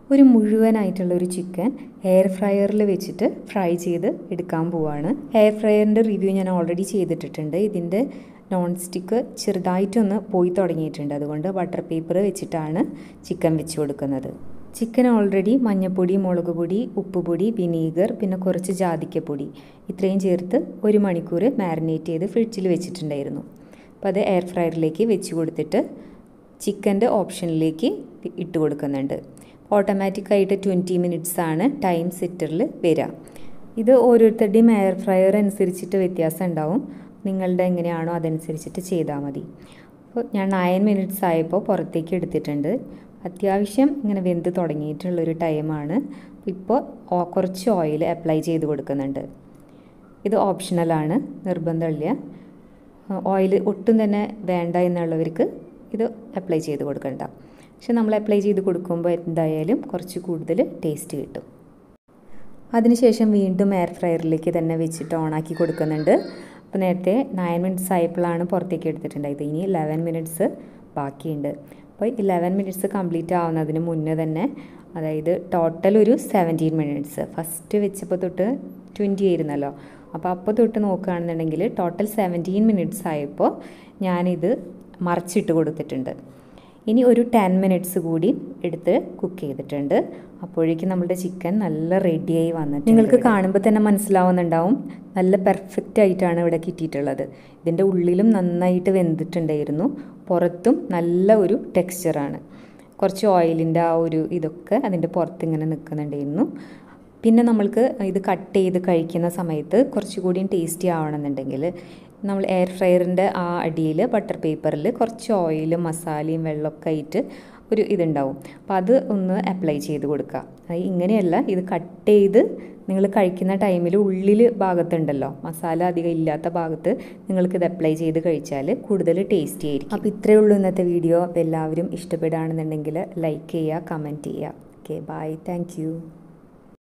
ഒരു മുഴുവനായിട്ടുള്ള ഒരു chicken air ഫ്രയറിൽ വെച്ചിട്ട് ഫ്രൈ ചെയ്ത് എടുക്കാൻ പോവാണ് എയർ ഫ്രയറിൻ്റെ റിവ്യൂ ഞാൻ ഓൾറെഡി ചെയ്തിട്ടിട്ടുണ്ട് ഇതിൻ്റെ നോൺ സ്റ്റിക്ക് ചെറുതായിട്ടൊന്ന് പോയി തുടങ്ങിയിട്ടുണ്ട് അതുകൊണ്ട് ബട്ടർ പേപ്പർ വെച്ചിട്ടാണ് ചിക്കൻ വെച്ച് കൊടുക്കുന്നത് ചിക്കൻ ഓൾറെഡി മഞ്ഞൾപ്പൊടി മുളക് പൊടി ഉപ്പുപൊടി വിനീഗർ പിന്നെ കുറച്ച് ജാതിക്കപ്പൊടി ഇത്രയും ചേർത്ത് ഒരു മണിക്കൂർ മാരിനേറ്റ് ചെയ്ത് ഫ്രിഡ്ജിൽ വെച്ചിട്ടുണ്ടായിരുന്നു അപ്പോൾ അത് എയർ ഫ്രയറിലേക്ക് വെച്ച് കൊടുത്തിട്ട് ചിക്കൻ്റെ ഓപ്ഷനിലേക്ക് ഇട്ട് കൊടുക്കുന്നുണ്ട് ഓട്ടോമാറ്റിക്കായിട്ട് ട്വൻറ്റി മിനിറ്റ്സ് ആണ് ടൈം സെറ്ററിൽ വരിക ഇത് ഓരോരുത്തരുടെയും എയർ ഫ്രയർ അനുസരിച്ചിട്ട് വ്യത്യാസം ഉണ്ടാവും നിങ്ങളുടെ എങ്ങനെയാണോ അതനുസരിച്ചിട്ട് ചെയ്താൽ മതി അപ്പോൾ ഞാൻ നയൻ മിനിറ്റ്സ് ആയപ്പോൾ പുറത്തേക്ക് എടുത്തിട്ടുണ്ട് അത്യാവശ്യം ഇങ്ങനെ വെന്ത് തുടങ്ങിയിട്ടുള്ളൊരു ടൈമാണ് ഇപ്പോൾ കുറച്ച് ഓയിൽ അപ്ലൈ ചെയ്ത് കൊടുക്കുന്നുണ്ട് ഇത് ഓപ്ഷണലാണ് നിർബന്ധമില്ല ഓയിൽ ഒട്ടും തന്നെ വേണ്ട എന്നുള്ളവർക്ക് ഇത് അപ്ലൈ ചെയ്ത് കൊടുക്കണ്ട പക്ഷെ നമ്മൾ അപ്ലൈ ചെയ്ത് കൊടുക്കുമ്പോൾ എന്തായാലും കുറച്ച് കൂടുതൽ ടേസ്റ്റ് കിട്ടും അതിനുശേഷം വീണ്ടും എയർ ഫ്രയറിലേക്ക് തന്നെ വെച്ചിട്ട് ഓണാക്കി കൊടുക്കുന്നുണ്ട് അപ്പോൾ നേരത്തെ നയൻ മിനിറ്റ്സ് ആയപ്പോഴാണ് പുറത്തേക്ക് എടുത്തിട്ടുണ്ടായത് ഇനി ലെവൻ മിനിറ്റ്സ് ബാക്കിയുണ്ട് അപ്പോൾ ഇലവൻ മിനിറ്റ്സ് കംപ്ലീറ്റ് ആവുന്നതിന് മുന്നേ തന്നെ അതായത് ടോട്ടൽ ഒരു സെവൻറ്റീൻ മിനിറ്റ്സ് ഫസ്റ്റ് വെച്ചപ്പോൾ തൊട്ട് ട്വൻറ്റി ആയിരുന്നല്ലോ അപ്പോൾ അപ്പോൾ തൊട്ട് നോക്കുകയാണെന്നുണ്ടെങ്കിൽ ടോട്ടൽ സെവൻറ്റീൻ മിനിറ്റ്സ് ആയപ്പോൾ ഞാനിത് മറിച്ചിട്ട് കൊടുത്തിട്ടുണ്ട് ഇനി ഒരു ടെൻ മിനിറ്റ്സ് കൂടി എടുത്ത് കുക്ക് ചെയ്തിട്ടുണ്ട് അപ്പോഴേക്കും നമ്മുടെ ചിക്കൻ നല്ല റെഡിയായി വന്നിട്ട് നിങ്ങൾക്ക് കാണുമ്പോൾ തന്നെ മനസ്സിലാവുന്നുണ്ടാവും നല്ല പെർഫെക്റ്റ് ആയിട്ടാണ് ഇവിടെ കിട്ടിയിട്ടുള്ളത് ഇതിൻ്റെ ഉള്ളിലും നന്നായിട്ട് വെന്തിട്ടുണ്ടായിരുന്നു പുറത്തും നല്ല ഒരു ടെക്സ്ചറാണ് കുറച്ച് ഓയിലിൻ്റെ ആ ഒരു ഇതൊക്കെ അതിൻ്റെ പുറത്ത് ഇങ്ങനെ നിൽക്കുന്നുണ്ടായിരുന്നു പിന്നെ നമ്മൾക്ക് ഇത് കട്ട് ചെയ്ത് കഴിക്കുന്ന സമയത്ത് കുറച്ചുകൂടിയും ടേസ്റ്റി ആവണമെന്നുണ്ടെങ്കിൽ നമ്മൾ എയർ ഫ്രയറിൻ്റെ ആ അടിയിൽ ബട്ടർ പേപ്പറിൽ കുറച്ച് ഓയിലും മസാലയും വെള്ളമൊക്കെ ആയിട്ട് ഒരു ഇതുണ്ടാവും അപ്പോൾ അത് ഒന്ന് അപ്ലൈ ചെയ്ത് കൊടുക്കുക അത് ഇങ്ങനെയല്ല ഇത് കട്ട് ചെയ്ത് നിങ്ങൾ കഴിക്കുന്ന ടൈമിൽ ഉള്ളിൽ ഭാഗത്തുണ്ടല്ലോ മസാല അധികം ഇല്ലാത്ത ഭാഗത്ത് നിങ്ങൾക്കിത് അപ്ലൈ ചെയ്ത് കഴിച്ചാൽ കൂടുതൽ ടേസ്റ്റി ആയിരിക്കും അപ്പോൾ ഇത്രയേ ഉള്ളൂ ഇന്നത്തെ വീഡിയോ അപ്പോൾ എല്ലാവരും ഇഷ്ടപ്പെടുകയാണെന്നുണ്ടെങ്കിൽ ലൈക്ക് ചെയ്യുക കമൻറ്റ് ചെയ്യുക ഓക്കെ ബൈ താങ്ക്